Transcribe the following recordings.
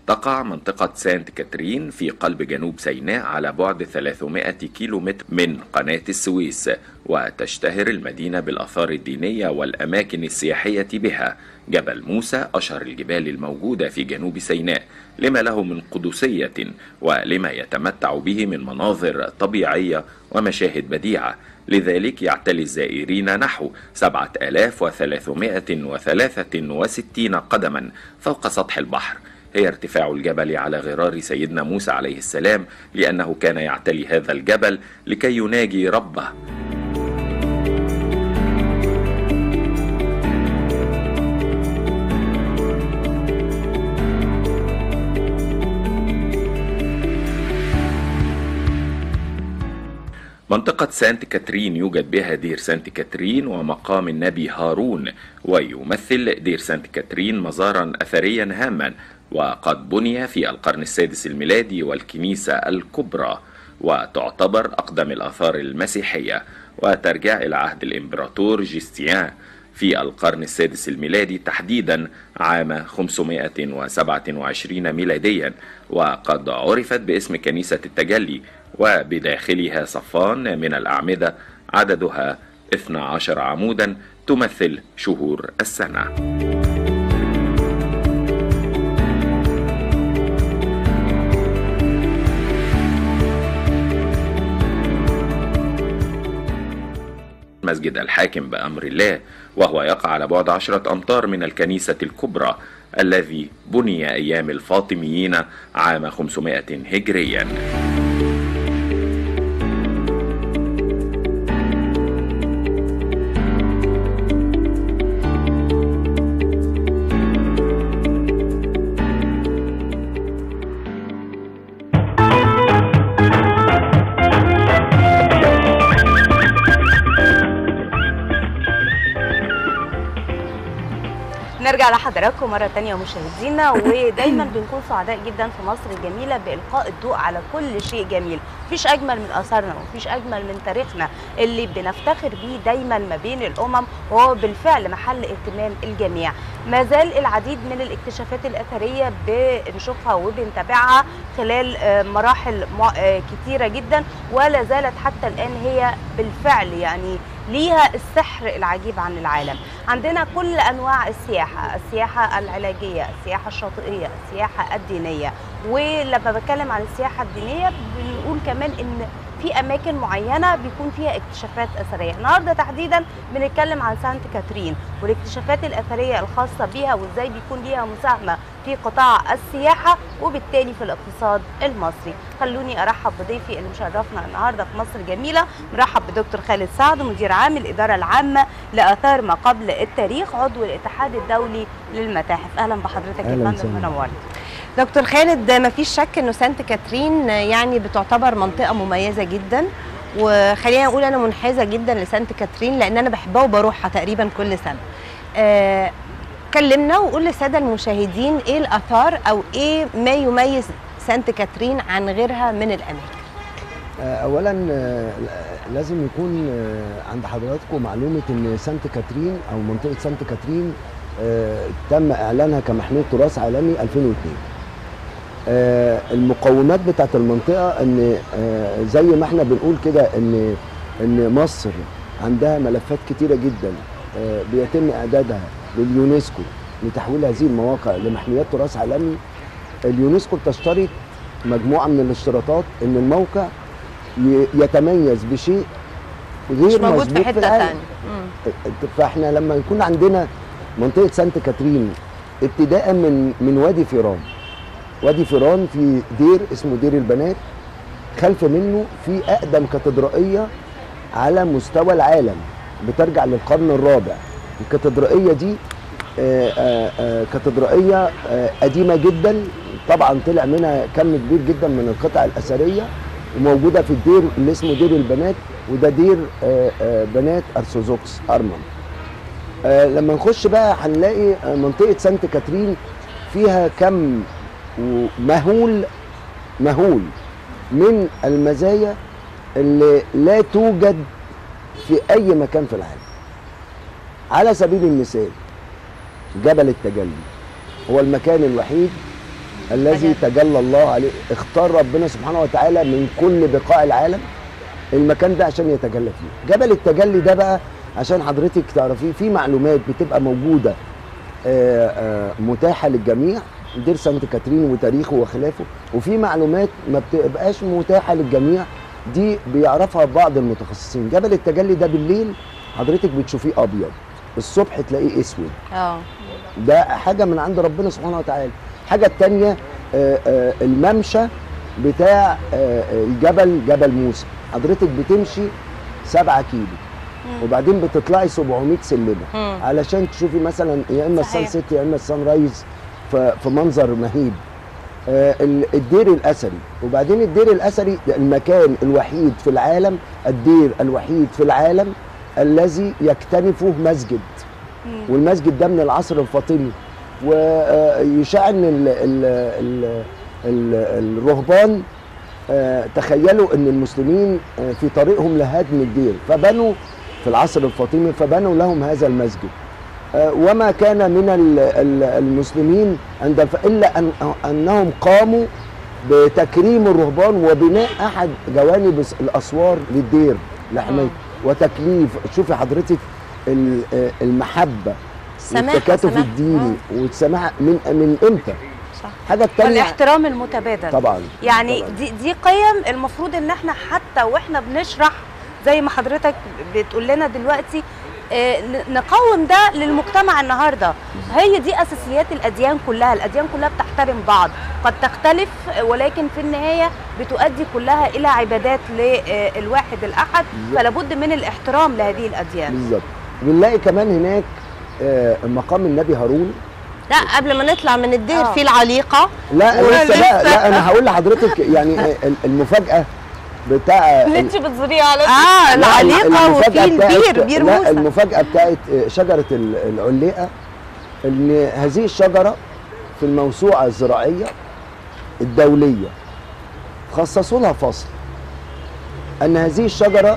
تقع منطقة سانت كاترين في قلب جنوب سيناء على بعد 300 كيلومتر من قناة السويس وتشتهر المدينة بالآثار الدينية والأماكن السياحية بها جبل موسى أشهر الجبال الموجودة في جنوب سيناء لما له من قدسية ولما يتمتع به من مناظر طبيعية ومشاهد بديعة لذلك يعتلي الزائرين نحو 7363 قدما فوق سطح البحر هي ارتفاع الجبل على غرار سيدنا موسى عليه السلام لأنه كان يعتلي هذا الجبل لكي يناجي ربه منطقة سانت كاترين يوجد بها دير سانت كاترين ومقام النبي هارون ويمثل دير سانت كاترين مزارا أثريا هاما وقد بني في القرن السادس الميلادي والكنيسة الكبرى وتعتبر أقدم الآثار المسيحية وترجع إلى عهد الإمبراطور جيستيان في القرن السادس الميلادي تحديدا عام 527 ميلاديا وقد عرفت باسم كنيسة التجلي وبداخلها صفان من الأعمدة عددها 12 عمودا تمثل شهور السنة مسجد الحاكم بأمر الله وهو يقع على بعد عشرة أمتار من الكنيسة الكبرى الذي بني أيام الفاطميين عام 500 هجريا نرجع لحضراتكم مرة تانية مشاهدينا ودايما بنكون سعداء جدا في مصر الجميلة بإلقاء الضوء على كل شيء جميل مفيش أجمل من آثارنا ومفيش أجمل من تاريخنا اللي بنفتخر بيه دايما ما بين الأمم وهو بالفعل محل اهتمام الجميع ما زال العديد من الاكتشافات الأثرية بنشوفها وبنتابعها خلال آه، مراحل مع- آه، كتيرة جدا ولا زالت حتى الآن هي بالفعل يعني ليها السحر العجيب عن العالم عندنا كل انواع السياحه السياحه العلاجيه السياحه الشاطئيه السياحه الدينيه ولما بتكلم عن السياحه الدينيه بنقول كمان ان في اماكن معينه بيكون فيها اكتشافات اثريه النهارده تحديدا بنتكلم عن سانت كاترين والاكتشافات الاثريه الخاصه بيها وازاي بيكون ليها مساهمه في قطاع السياحه وبالتالي في الاقتصاد المصري خلوني ارحب بضيفي اللي مشرفنا النهارده في مصر جميله مرحب بدكتور خالد سعد مدير عام الاداره العامه لاثار ما قبل التاريخ عضو الاتحاد الدولي للمتاحف اهلا بحضرتك يا أهلاً فندم وسهلاً. منورنا دكتور خالد ما فيش شك انه سانت كاترين يعني بتعتبر منطقه مميزه جدا وخلينا نقول انا منحازه جدا لسانت كاترين لان انا بحبها وبروحها تقريبا كل سنه آه كلمنا وقول للساده المشاهدين ايه الاثار او ايه ما يميز سانت كاترين عن غيرها من الاماكن آه، اولا آه، لازم يكون آه، عند حضراتكم معلومه ان سانت كاترين او منطقه سانت كاترين آه، تم اعلانها كمحميه تراث عالمي 2002 آه، المقومات بتاعت المنطقه ان آه، زي ما احنا بنقول كده ان ان مصر عندها ملفات كتيره جدا آه، بيتم اعدادها لليونسكو لتحويل هذه المواقع لمحميات تراث عالمي اليونسكو بتشترط مجموعه من الاشتراطات ان الموقع ي- يتميز بشيء غير مش موجود في مسبوق حته العالم. ثانيه فاحنا لما يكون عندنا منطقه سانت كاترين ابتداء من من وادي فيران وادي فيران في دير اسمه دير البنات خلف منه في اقدم كاتدرائيه على مستوى العالم بترجع للقرن الرابع الكاتدرائيه دي آه، آه، آه، كاتدرائيه آه، قديمه جدا طبعا طلع منها كم كبير جدا من القطع الاثريه وموجوده في الدير اللي اسمه دير البنات وده دير آه، آه، بنات ارثوذكس ارمن آه، لما نخش بقى هنلاقي آه، منطقه سانت كاترين فيها كم مهول مهول من المزايا اللي لا توجد في اي مكان في العالم على سبيل المثال جبل التجلي هو المكان الوحيد الذي تجلى الله عليه اختار ربنا سبحانه وتعالى من كل بقاع العالم المكان ده عشان يتجلى فيه جبل التجلي ده بقى عشان حضرتك تعرفيه في معلومات بتبقى موجوده آه، آه، متاحه للجميع دير سانت كاترين وتاريخه وخلافه وفي معلومات ما بتبقاش متاحه للجميع دي بيعرفها بعض المتخصصين جبل التجلي ده بالليل حضرتك بتشوفيه ابيض الصبح تلاقيه اسود اه ده حاجه من عند ربنا سبحانه وتعالى الحاجه الثانيه الممشى بتاع آه، آه، الجبل جبل موسى حضرتك بتمشي 7 كيلو وبعدين بتطلعي 700 سلمه مم. علشان تشوفي مثلا يا اما السان صحيح. سيتي يا اما السان رايز ف- في منظر مهيب آه، ال- الدير الاثري وبعدين الدير الاثري المكان الوحيد في العالم الدير الوحيد في العالم الذي يكتنفه مسجد والمسجد ده من العصر الفاطمي ويشاع ان ال ال ال ال الرهبان آه، تخيلوا ان المسلمين آه، في طريقهم لهدم الدير فبنوا في العصر الفاطمي فبنوا لهم هذا المسجد آه، وما كان من ال- ال- المسلمين عند الف... الا أن انهم قاموا بتكريم الرهبان وبناء احد جوانب الس- الاسوار للدير لحمايته وتكليف شوفي حضرتك ال- آه، المحبه السماحة، والتكاتف سماحة. الديني والسماحه من من امتى؟ صح حاجه الثانيه والاحترام المتبادل طبعا يعني طبعاً. دي دي قيم المفروض ان احنا حتى واحنا بنشرح زي ما حضرتك بتقول لنا دلوقتي آه، ن- نقوم ده للمجتمع النهارده هي دي اساسيات الاديان كلها الاديان كلها بتحترم بعض قد تختلف آه، ولكن في النهايه بتؤدي كلها الى عبادات للواحد الاحد بالظبط. فلا بد من الاحترام لهذه الاديان بالظبط بنلاقي كمان هناك آه، مقام النبي هارون لا قبل ما نطلع من الدير آه. في العليقه لا ولسه. لسه بقى لا انا هقول لحضرتك يعني آه، ال- المفاجاه بتاع اللي انت بتزوريها على اه لا، العليقه وفي المفاجأة البير بتاعت- بير لا موسى المفاجاه بتاعت آه، شجره ال- العليقه ان هذه الشجره في الموسوعه الزراعيه الدوليه خصصوا لها فصل ان هذه الشجره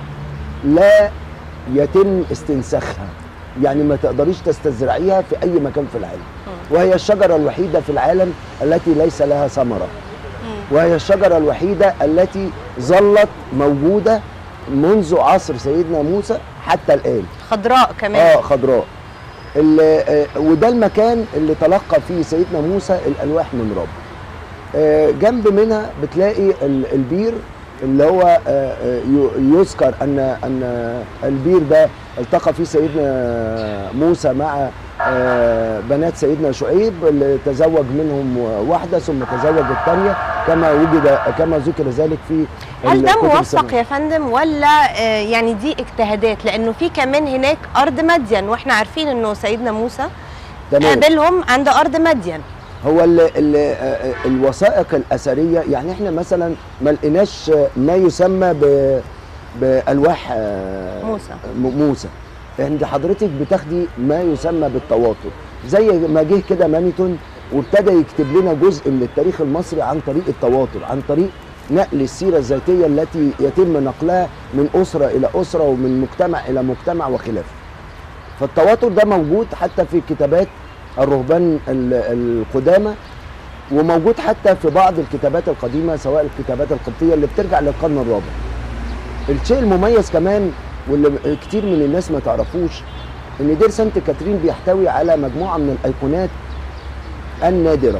لا يتم استنساخها يعني ما تقدريش تستزرعيها في اي مكان في العالم وهي الشجره الوحيده في العالم التي ليس لها ثمره وهي الشجره الوحيده التي ظلت موجوده منذ عصر سيدنا موسى حتى الان خضراء كمان اه خضراء ال- آه، وده المكان اللي تلقى فيه سيدنا موسى الالواح من رب آه، جنب منها بتلاقي ال- البير اللي هو آه، آه، ي- يذكر ان ان البير ده التقى فيه سيدنا موسى مع آه، بنات سيدنا شعيب اللي تزوج منهم واحده ثم تزوج الثانيه كما وجد كما ذكر ذلك في هل ده الكتب موثق السماوية. يا فندم ولا آه، يعني دي اجتهادات لانه في كمان هناك ارض مدين واحنا عارفين انه سيدنا موسى تمام. قابلهم عند ارض مدين هو ال ال آه، الوثائق الاثريه يعني احنا مثلا ما لقيناش ما يسمى ب بالواح آه، موسى. م- موسى عند حضرتك بتاخدي ما يسمى بالتواتر زي ما جه كده مانيتون وابتدى يكتب لنا جزء من التاريخ المصري عن طريق التواتر عن طريق نقل السيره الذاتيه التي يتم نقلها من اسره الى اسره ومن مجتمع الى مجتمع وخلافه فالتواتر ده موجود حتى في كتابات الرهبان ال- القدامى وموجود حتى في بعض الكتابات القديمه سواء الكتابات القبطيه اللي بترجع للقرن الرابع. الشيء المميز كمان واللي كتير من الناس ما تعرفوش ان دير سانت كاترين بيحتوي على مجموعه من الايقونات النادره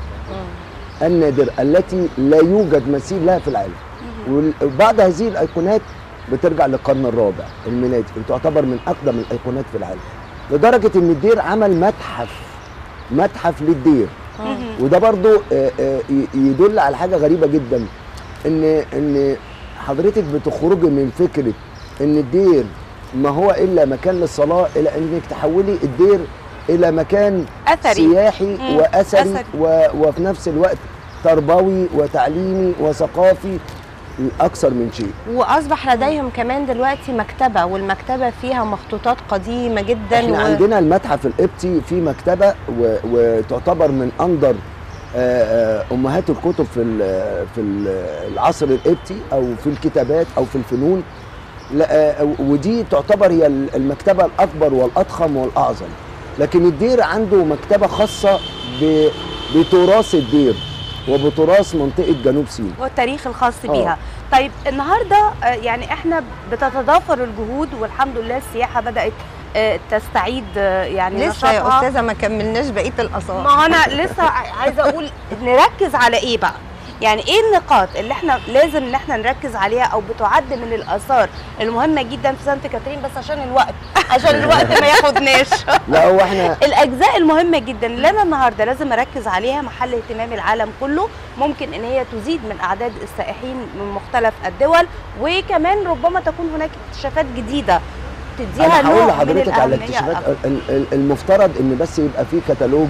النادره التي لا يوجد مثيل لها في العالم وبعض هذه الايقونات بترجع للقرن الرابع الميلادي وتعتبر من اقدم الايقونات في العالم لدرجه ان الدير عمل متحف متحف للدير وده برضو آه، آه، ي- يدل على حاجه غريبه جدا ان ان حضرتك بتخرجي من فكره ان الدير ما هو الا مكان للصلاه الى انك تحولي الدير الى مكان اثري سياحي مم. واثري أثري. و... وفي نفس الوقت تربوي وتعليمي وثقافي اكثر من شيء واصبح لديهم كمان دلوقتي مكتبه والمكتبه فيها مخطوطات قديمه جدا احنا عندنا المتحف القبطي في مكتبه و... وتعتبر من اندر آه، آه، امهات الكتب في ال- في ال- العصر القبطي او في الكتابات او في الفنون لا، آه، ودي تعتبر هي المكتبه الاكبر والاضخم والاعظم لكن الدير عنده مكتبه خاصه بتراث الدير وبتراث منطقه جنوب سيناء والتاريخ الخاص آه. بيها طيب النهارده آه، يعني احنا بتتضافر الجهود والحمد لله السياحه بدات آه، تستعيد آه، يعني لسه يا نشاطها. استاذه ما كملناش بقيه الاثار ما هو انا لسه ع- عايزه اقول نركز على ايه بقى يعني ايه النقاط اللي احنا لازم ان احنا نركز عليها او بتعد من الاثار المهمه جدا في سانت كاترين بس عشان الوقت عشان الوقت ما ياخدناش لا هو احنا الاجزاء المهمه جدا اللي انا النهارده لازم اركز عليها محل اهتمام العالم كله ممكن ان هي تزيد من اعداد السائحين من مختلف الدول وكمان ربما تكون هناك اكتشافات جديده تديها انا هقول نوع من لحضرتك على الأهمية الاكتشافات أكتر. ال- ال- المفترض ان بس يبقى في كتالوج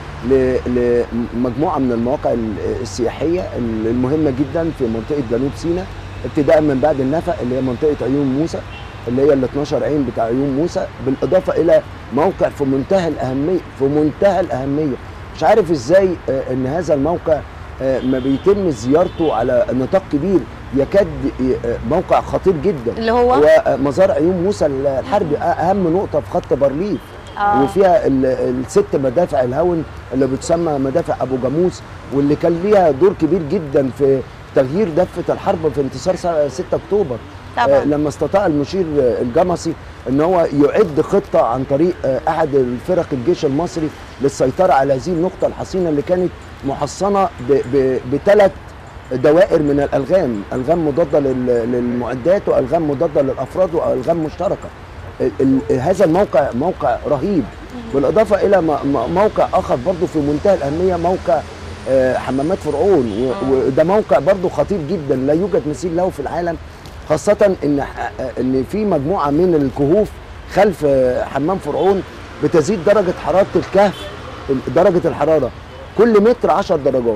ل- لمجموعه من المواقع ال- السياحيه ال- المهمه جدا في منطقه جنوب سيناء ابتداء من بعد النفق اللي هي منطقه عيون موسى اللي هي ال 12 عين بتاع عيون موسى بالاضافه الى موقع في منتهى الاهميه في منتهى الاهميه مش عارف ازاي آه، ان هذا الموقع آه، ما بيتم زيارته على نطاق كبير يكاد ي- آه، موقع خطير جدا اللي هو ومزار عيون موسى الحربي اهم نقطه في خط بارليف آه. وفيها ال- الست مدافع الهون اللي بتسمى مدافع ابو جاموس واللي كان ليها دور كبير جدا في تغيير دفه الحرب في انتصار س- 6 اكتوبر طبعاً. آه، لما استطاع المشير آه، الجمصي ان هو يعد خطه عن طريق آه، احد الفرق الجيش المصري للسيطره على هذه النقطه الحصينه اللي كانت محصنه بثلاث دوائر من الالغام الغام مضاده لل- للمعدات والغام مضاده للافراد والغام مشتركه ال- ال- هذا الموقع موقع رهيب بالاضافه الى م- م- موقع اخر برضه في منتهى الاهميه موقع آه، حمامات فرعون و- وده موقع برضه خطير جدا لا يوجد مثيل له في العالم خاصه ان ح- ان في مجموعه من الكهوف خلف آه، حمام فرعون بتزيد درجه حراره الكهف درجه الحراره كل متر 10 درجات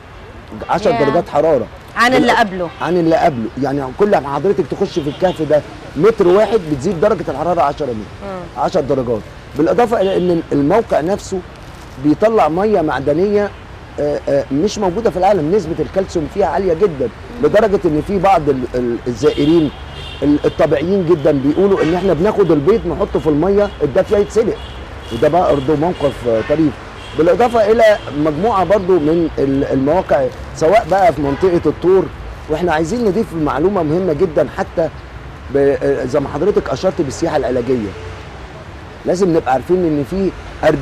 10 ياه. درجات حراره عن اللي قبله عن اللي قبله يعني كل ما حضرتك تخش في الكهف ده متر واحد بتزيد درجه الحراره 10 متر 10 درجات بالاضافه الى ان الموقع نفسه بيطلع ميه معدنيه آه، آه، مش موجوده في العالم نسبه الكالسيوم فيها عاليه جدا لدرجه ان في بعض ال- ال- الزائرين ال- الطبيعيين جدا بيقولوا ان احنا بناخد البيض نحطه في الميه الدافيه يتسلق وده بقى برضه موقف آه، طريف بالاضافه الى مجموعه برضه من ال- المواقع سواء بقى في منطقه الطور واحنا عايزين نضيف معلومه مهمه جدا حتى ب- آه، زي ما حضرتك اشرت بالسياحه العلاجيه لازم نبقى عارفين ان في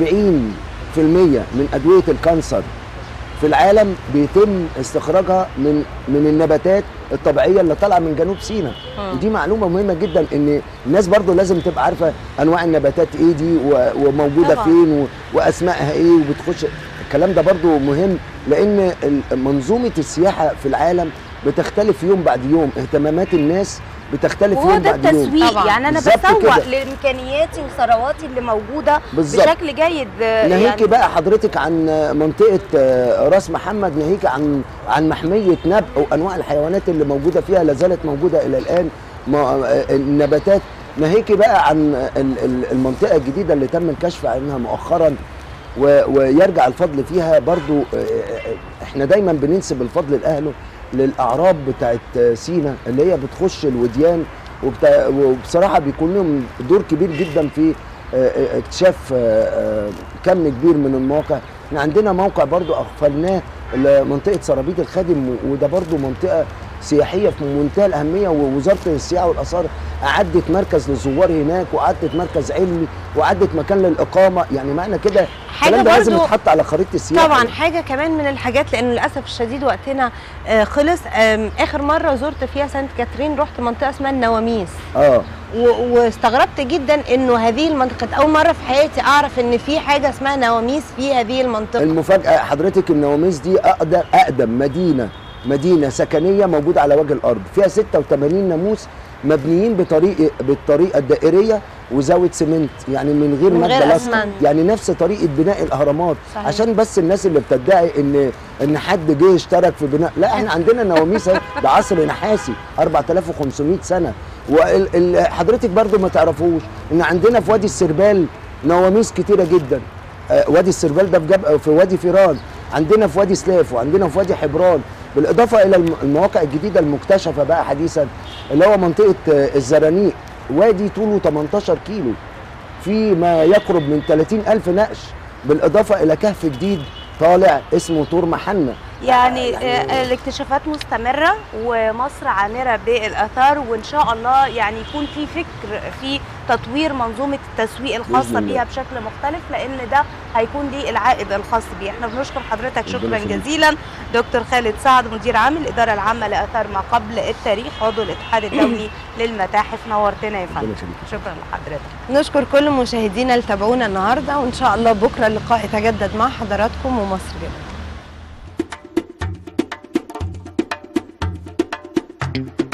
40% من ادويه الكانسر في العالم بيتم استخراجها من من النباتات الطبيعيه اللي طالعه من جنوب سيناء ودي معلومه مهمه جدا ان الناس برضو لازم تبقى عارفه انواع النباتات ايه دي و- وموجوده طبعاً. فين و- واسمائها ايه وبتخش الكلام ده برضو مهم لان ال- منظومه السياحه في العالم بتختلف يوم بعد يوم اهتمامات الناس بتختلف وهو يوم ده بعد يوم التسويق طبعاً. يعني انا بالظبط بسوق كده. لامكانياتي وثرواتي اللي موجوده بالظبط. بشكل جيد آه، ناهيكي بقى حضرتك عن منطقه آه، راس محمد ناهيكي عن عن محميه نبأ وانواع الحيوانات اللي موجوده فيها لا زالت موجوده الى الان ما- آه، النباتات ناهيكي بقى عن ال- ال- المنطقه الجديده اللي تم الكشف عنها مؤخرا و- ويرجع الفضل فيها برضو آه، آه، احنا دايما بننسب الفضل لاهله للاعراب بتاعت آه، سينا اللي هي بتخش الوديان وبتا- وبصراحه بيكون لهم دور كبير جدا في آه، آه، اكتشاف آه، آه، كم كبير من المواقع احنا عندنا موقع برضو اغفلناه منطقه سرابيط الخادم وده برضو منطقه سياحيه في منتهى الاهميه ووزاره السياحه والاثار اعدت مركز للزوار هناك واعدت مركز علمي واعدت مكان للاقامه يعني معنى كده حاجة الكلام ده لازم برضو- يتحط على خريطه السياحه طبعا حاجه كمان من الحاجات لانه للاسف الشديد وقتنا آه، خلص آم، اخر مره زرت فيها سانت كاترين رحت منطقه اسمها النواميس اه و- واستغربت جدا انه هذه المنطقه اول مره في حياتي اعرف ان في حاجه اسمها نواميس في هذه المنطقه المفاجاه حضرتك النواميس دي اقدم اقدم مدينه مدينه سكنيه موجوده على وجه الارض فيها 86 ناموس مبنيين بطريقه بالطريقه الدائريه وزاويه سمنت يعني من غير من ماده غير لاصقه أسمنت. يعني نفس طريقه بناء الاهرامات صحيح. عشان بس الناس اللي بتدعي ان ان حد جه اشترك في بناء لا احنا عندنا نواميس أهي، ده عصر نحاسي 4500 سنه وحضرتك برضو ما تعرفوش ان عندنا في وادي السربال نواميس كتيره جدا آه، وادي السربال ده في, جب... في وادي فيران عندنا في وادي سلاف وعندنا في وادي حبران بالاضافه الى الم- المواقع الجديده المكتشفه بقى حديثا اللي هو منطقه آه، الزرانيق وادي طوله 18 كيلو في ما يقرب من 30 ألف نقش بالإضافة إلى كهف جديد طالع اسمه طور محنة يعني آه، الاكتشافات مستمرة ومصر عامرة بالآثار وإن شاء الله يعني يكون في فكر في تطوير منظومة التسويق الخاصة بإذن الله. بيها بشكل مختلف لأن ده هيكون دي العائد الخاص بيه احنا بنشكر حضرتك ربنا شكرا يخليك. جزيلا دكتور خالد سعد مدير عام الإدارة العامة لآثار ما قبل التاريخ عضو الاتحاد الدولي للمتاحف نورتنا يا فندم ربنا يخليك. شكرا لحضرتك نشكر كل مشاهدينا اللي تابعونا النهارده وان شاء الله بكره اللقاء يتجدد مع حضراتكم ومصر جميله